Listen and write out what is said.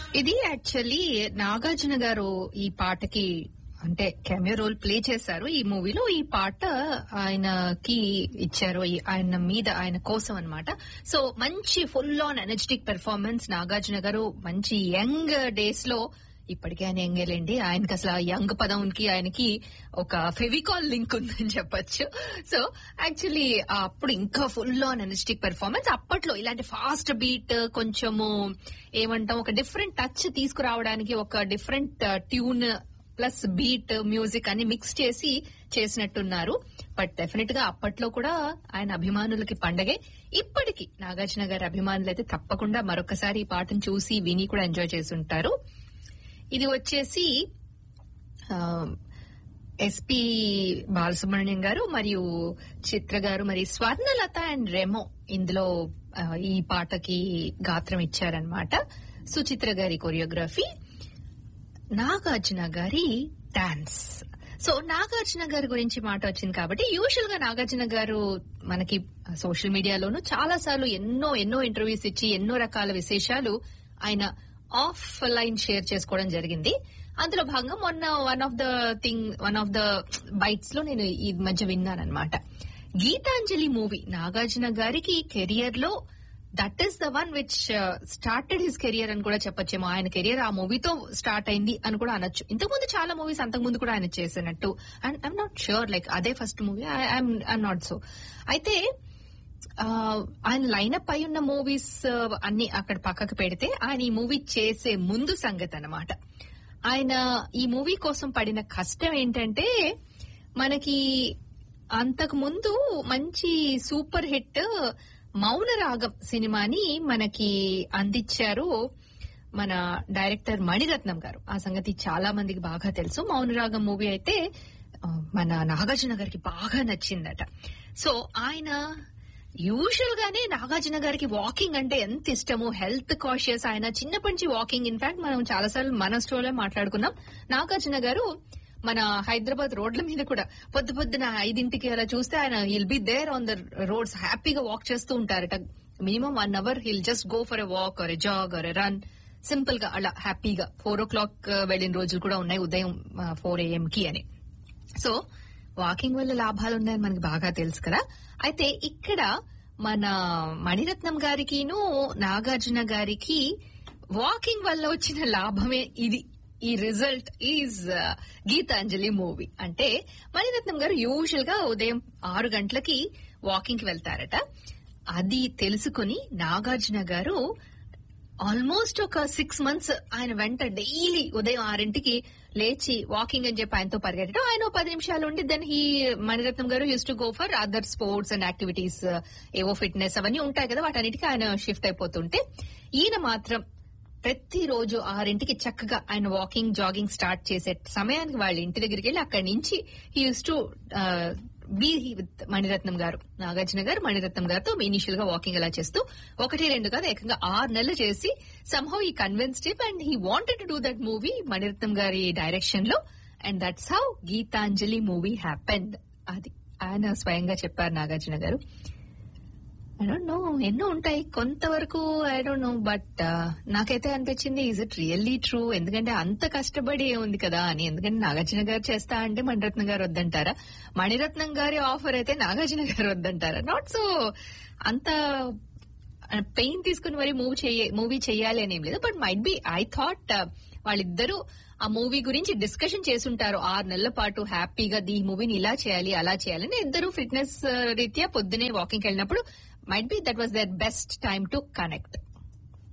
ఇది యాక్చువల్లీ నాగార్జున గారు ఈ పాటకి అంటే కెమెరా రోల్ ప్లే చేశారు ఈ మూవీలో ఈ పాట ఆయనకి ఇచ్చారు ఈ- ఆయన మీద ఆయన కోసం అన్నమాట సో మంచి full on energetic performance Nagarjuna garu మంచి యంగ్ డేస్ లో ఇప్పటికే ఆయన యంగేలేండి ఆయనకి అసలు ఆ యంగ్ పదంకి ఆయనకి ఒక ఫెవికాల్ లింక్ ఉందని చెప్పొచ్చు సో యాక్చువల్లీ అప్పుడు ఇంకా ఫుల్ ఆన్ ఎనర్జెటిక్ పెర్ఫార్మెన్స్ అప్పట్లో ఇలాంటి ఫాస్ట్ బీట్ కొంచెము ఏమంటాం ఒక డిఫరెంట్ టచ్ తీసుకురావడానికి ఒక different tune plus beat music అన్ని మిక్స్ చేసి చేసినట్టున్నారు బట్ డెఫినెట్ గా అప్పట్లో కూడా ఆయన అభిమానులకి పండగే ఇప్పటికి నాగార్జున గారి అభిమానులు అయితే తప్పకుండా మరొకసారి ఈ పాటను చూసి విని కూడా ఎంజాయ్ చేసి ఉంటారు ఇది వచ్చేసి ఎస్పి బాలసుబ్రహ్మణ్యం గారు మరియు చిత్ర గారు మరి స్వర్ణలత అండ్ రెమో ఇందులో ఆ, ఈ పాటకి గాత్రం ఇచ్చారనమాట సుచిత్ర గారి కొరియోగ్రఫీ నాగార్జున గారి డాన్స్ సో నాగార్జున గారి గురించి మాట వచ్చింది కాబట్టి యూజువల్ గా నాగార్జున గారు మనకి సోషల్ మీడియాలోనూ చాలా సార్లు ఎన్నో ఎన్నో ఇంటర్వ్యూస్ ఇచ్చి ఎన్నో రకాల విశేషాలు ఆయన ఆఫ్ లైన్ షేర్ చేసుకోవడం జరిగింది అందులో భాగంగా మొన్న one of the thing one of the bites లో నేను ఈ మధ్య విన్నానమాట గీతాంజలి మూవీ నాగార్జున గారికి కెరియర్ లో that is the one which started his career అని కూడా చెప్పొచ్చేమో ఆయన కెరియర్ ఆ మూవీతో స్టార్ట్ అయింది అని కూడా అనొచ్చు ఇంతకుముందు చాలా మూవీస్ అంతకుముందు కూడా ఆయన చేసినట్టు and I'm not sure like అదే first movie I'm not so అయితే ఆ, ఆయన లైనప్ అయి ఉన్న మూవీస్ అన్ని అక్కడ పక్కకు పెడితే ఆయన ఈ మూవీ చేసే ముందు సంగతి అన్నమాట ఆయన ఈ మూవీ కోసం పడిన కష్టం ఏంటంటే మనకి అంతకు ముందు మంచి సూపర్ హిట్ మౌనరాగం సినిమాని మనకి అందించారు మన డైరెక్టర్ మణిరత్నం గారు ఆ సంగతి చాలా మందికి బాగా తెలుసు మౌనరాగం మూవీ అయితే ఆ, మన నాగార్జున గారికి బాగా నచ్చిందట సో ఆయన యూజువల్ గానే నాగార్జున గారికి వాకింగ్ అంటే ఎంత ఇష్టమో హెల్త్ కాషియస్ ఆయన చిన్నప్పటి నుంచి వాకింగ్ ఇన్ఫాక్ట్ మనం చాలాసార్లు మన స్టోర్లో మాట్లాడుకున్నాం నాగార్జున గారు మన హైదరాబాద్ రోడ్ల మీద కూడా పొద్దు పొద్దున ఐదింటికి అలా చూస్తే ఆయన will be there on the roads హ్యాపీగా వాక్ చేస్తూ ఉంటారట minimum one hour he'll just go for a walk or a jog or a run simple గా అలా హ్యాపీగా ఫోర్ ఓ క్లాక్ వెళ్ళిన రోజులు కూడా ఉన్నాయి ఉదయం ఫోర్ ఏఎం కి అని సో వాకింగ్ వల్ల లాభాలు ఉన్నాయని మనకి బాగా తెలుసు కదా అయితే ఇక్కడ మన మణిరత్నం గారికిను నాగార్జున గారికి వాకింగ్ వల్ల వచ్చిన లాభమే ఇది ఈ రిజల్ట్ ఈజ్ గీతాంజలి మూవీ అంటే మణిరత్నం గారు యూజువల్ గా ఉదయం ఆరు గంటలకి వాకింగ్ కి వెళ్తారట అది తెలుసుకుని నాగార్జున గారు ఆల్మోస్ట్ ఒక సిక్స్ మంత్స్ ఆయన వెంట డైలీ ఉదయం ఆరింటికి లేచి వాకింగ్ అని చెప్పి ఆయనతో పరిగెట్టడం ఆయన ఓ పది నిమిషాలు ఉండి then he Maniratnam garu used to go for other sports and activities ఏవో ఫిట్నెస్ అవన్నీ ఉంటాయి కదా వాటన్నిటికీ ఆయన షిఫ్ట్ అయిపోతుంటే ఈయన మాత్రం ప్రతిరోజు ఆరింటికి చక్కగా ఆయన వాకింగ్ జాగింగ్ స్టార్ట్ చేసే సమయానికి వాళ్ళ ఇంటి దగ్గరికి వెళ్ళి అక్కడి నుంచి he used to be with Maniratnam garu Nagarjuna గారు మణిరత్నం గారితో ఇనిషియల్ గా వాకింగ్ అలా చేస్తూ ఒకటి రెండు కాదు ఏకంగా ఆరు నెలలు చేసి somehow he convinced him and he wanted to do that movie Maniratnam గారి డైరెక్షన్ లో and that's how Gitanjali movie happened అది ఆయన స్వయంగా చెప్పారు నాగార్జున గారు ఐ డోంట్ నో ఎన్నో ఉంటాయి కొంతవరకు ఐ డోంట్ నో బట్ నాకైతే అనిపించింది ఈజ్ ఇట్ రియల్లీ ట్రూ ఎందుకంటే అంత కష్టపడి ఉంది కదా అని ఎందుకంటే నాగార్జున గారు చేస్తా అంటే మణిరత్నం గారు వద్దంటారా మణిరత్నం గారి ఆఫర్ అయితే నాగార్జున గారు వద్దంటారా నాట్ సో అంత పెయిన్ తీసుకుని మరి మూవీ చేయ మూవీ చేయాలి అని ఏం లేదు but might be I thought వాళ్ళిద్దరూ ఆ మూవీ గురించి డిస్కషన్ చేసుంటారు ఆరు నెలల పాటు హ్యాపీగా ఈ మూవీని ఇలా చేయాలి అలా చేయాలని ఇద్దరు ఫిట్నెస్ రీత్యా పొద్దునే వాకింగ్ వెళ్ళినప్పుడు might be that was their best time to connect